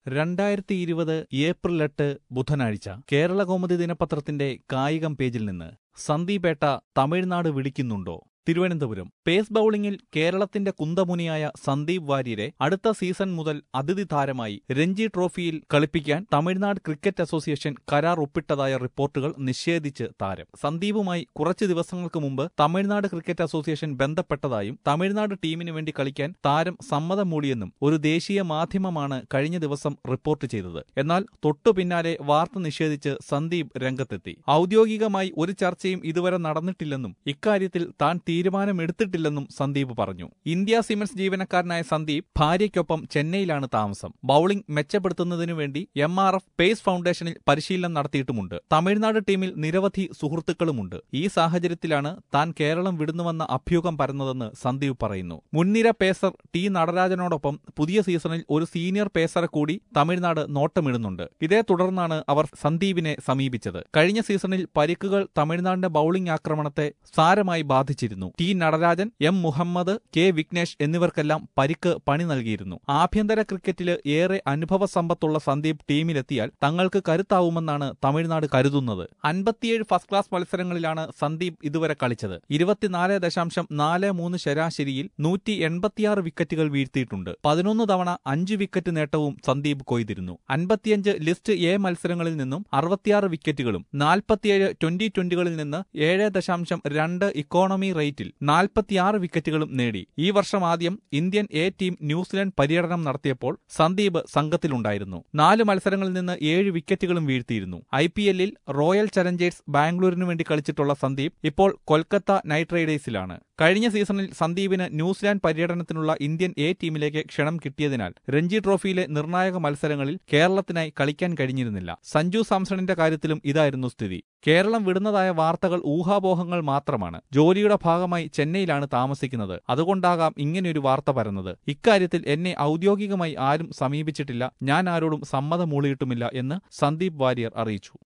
രണ്ടായിരത്തി ഇരുപത് ഏപ്രിൽ എട്ട് ബുധനാഴ്ച കേരളകൗമുദി ദിനപത്രത്തിന്റെ കായികം പേജിൽ നിന്ന് സന്ദീപേട്ട തമിഴ്നാട് വിളിക്കുന്നുണ്ടോ തിരുവനന്തപുരം പേസ് ബൌളിംഗിൽ കേരളത്തിന്റെ കുന്തമുനിയായ സന്ദീപ് വാര്യരെ അടുത്ത സീസൺ മുതൽ അതിഥി താരമായി രഞ്ജി ട്രോഫിയിൽ കളിപ്പിക്കാൻ തമിഴ്നാട് ക്രിക്കറ്റ് അസോസിയേഷൻ കരാർ ഒപ്പിട്ടതായ റിപ്പോർട്ടുകൾ നിഷേധിച്ച് താരം സന്ദീപുമായി കുറച്ച് ദിവസങ്ങൾക്ക് മുമ്പ് തമിഴ്നാട് ക്രിക്കറ്റ് അസോസിയേഷൻ ബന്ധപ്പെട്ടതായും തമിഴ്നാട് ടീമിന് വേണ്ടി കളിക്കാൻ താരം സമ്മതം മൂളിയെന്നും ഒരു ദേശീയ മാധ്യമമാണ് കഴിഞ്ഞ ദിവസം റിപ്പോർട്ട് ചെയ്തത് എന്നാൽ തൊട്ടു പിന്നാലെ വാർത്ത നിഷേധിച്ച് സന്ദീപ് രംഗത്തെത്തി ഔദ്യോഗികമായി ഒരു ചർച്ചയും ഇതുവരെ നടന്നിട്ടില്ലെന്നും ഇക്കാര്യത്തിൽ താൻ തീരുമാനമെടുത്തിട്ടില്ലെന്നും സന്ദീപ് പറഞ്ഞു ഇന്ത്യ സിമൻസ് ജീവനക്കാരനായ സന്ദീപ് ഭാര്യയ്ക്കൊപ്പം ചെന്നൈയിലാണ് താമസം ബൌളിംഗ് മെച്ചപ്പെടുത്തുന്നതിനു വേണ്ടി എം ആർ എഫ് പേസ് ഫൗണ്ടേഷനിൽ പരിശീലനം നടത്തിയിട്ടുമുണ്ട് തമിഴ്നാട് ടീമിൽ നിരവധി സുഹൃത്തുക്കളുമുണ്ട് ഈ സാഹചര്യത്തിലാണ് താൻ കേരളം വിടുന്നുവെന്ന അഭ്യൂഹം പരന്നതെന്ന് സന്ദീപ് പറയുന്നു മുൻനിര പേസർ ടി നടരാജനോടൊപ്പം പുതിയ സീസണിൽ ഒരു സീനിയർ പേസറെ കൂടി തമിഴ്നാട് നോട്ടമിടുന്നുണ്ട് ഇതേ തുടർന്നാണ് അവർ സന്ദീപിനെ സമീപിച്ചത് കഴിഞ്ഞ സീസണിൽ പരിക്കുകൾ തമിഴ്നാടിന്റെ ബൌളിംഗ് ആക്രമണത്തെ സാരമായി ബാധിച്ചിരുന്നു T Natarajan M Muhammad K Vignesh എന്നിവർക്കെല്ലാം പരിക്ക് പണി നൽകിയിരുന്നു ആഭ്യന്തര ക്രിക്കറ്റില് ഏറെ അനുഭവ സമ്പത്തുള്ള സന്ദീപ് ടീമിലെത്തിയാൽ തങ്ങൾക്ക് കരുത്താവുമെന്നാണ് തമിഴ്നാട് കരുതുന്നത് അൻപത്തിയേഴ് ഫസ്റ്റ് ക്ലാസ് മത്സരങ്ങളിലാണ് സന്ദീപ് ഇതുവരെ കളിച്ചത് ഇരുപത്തിനാല് ദശാംശം നാല് മൂന്ന് ശരാശരിയിൽ നൂറ്റി എൺപത്തിയാറ് വിക്കറ്റുകൾ വീഴ്ത്തിയിട്ടുണ്ട് പതിനൊന്ന് തവണ അഞ്ച് വിക്കറ്റ് നേട്ടവും സന്ദീപ് കൊയ്തിരുന്നു അൻപത്തിയഞ്ച് ലിസ്റ്റ് എ മത്സരങ്ങളിൽ നിന്നും അറുപത്തിയാറ് വിക്കറ്റുകളും നാൽപ്പത്തിയേഴ് ട്വന്റി ട്വന്റികളിൽ നിന്ന് ഏഴ് ദശാംശം രണ്ട് ഇക്കോണമി റേറ്റിൽ നാൽപ്പത്തിയാറ് വിക്കറ്റുകളും നേടി ഈ വർഷം ആദ്യം ഇന്ത്യൻ എ ടീം ന്യൂസിലൻഡ് പര്യടനം നടത്തിയപ്പോൾ സന്ദീപ് സംഘത്തിലുണ്ടായിരുന്നു നാല് മത്സരങ്ങളിൽ നിന്ന് ഏഴ് വിക്കറ്റുകളും വീഴ്ത്തിയിരുന്നു ഐ പി എല്ലിൽ റോയൽ ചലഞ്ചേഴ്സ് ബാംഗ്ലൂരിനു വേണ്ടി കളിച്ചിട്ടുള്ള സന്ദീപ് ഇപ്പോൾ കൊൽക്കത്ത നൈറ്റ് റൈഡേഴ്സിലാണ് കഴിഞ്ഞ സീസണിൽ സന്ദീപിന് ന്യൂസിലാൻഡ് പര്യടനത്തിനുള്ള ഇന്ത്യൻ എ ടീമിലേക്ക് ക്ഷണം കിട്ടിയതിനാൽ രഞ്ജി ട്രോഫിയിലെ നിർണായക മത്സരങ്ങളിൽ കേരളത്തിനായി കളിക്കാൻ കഴിഞ്ഞിരുന്നില്ല സഞ്ജു സാംസണിന്റെ കാര്യത്തിലും ഇതായിരുന്നു സ്ഥിതി കേരളം വിടുന്നതായ വാർത്തകൾ ഊഹാപോഹങ്ങൾ മാത്രമാണ് ജോലിയുടെ ഭാഗമായി ചെന്നൈയിലാണ് താമസിക്കുന്നത് അതുകൊണ്ടാകാം ഇങ്ങനെയൊരു വാർത്ത പരന്നത് ഇക്കാര്യത്തിൽ എന്നെ ഔദ്യോഗികമായി ആരും സമീപിച്ചിട്ടില്ല ഞാൻ ആരോടും സമ്മതം മൂളിയിട്ടുമില്ല എന്ന് സന്ദീപ് വാര്യർ അറിയിച്ചു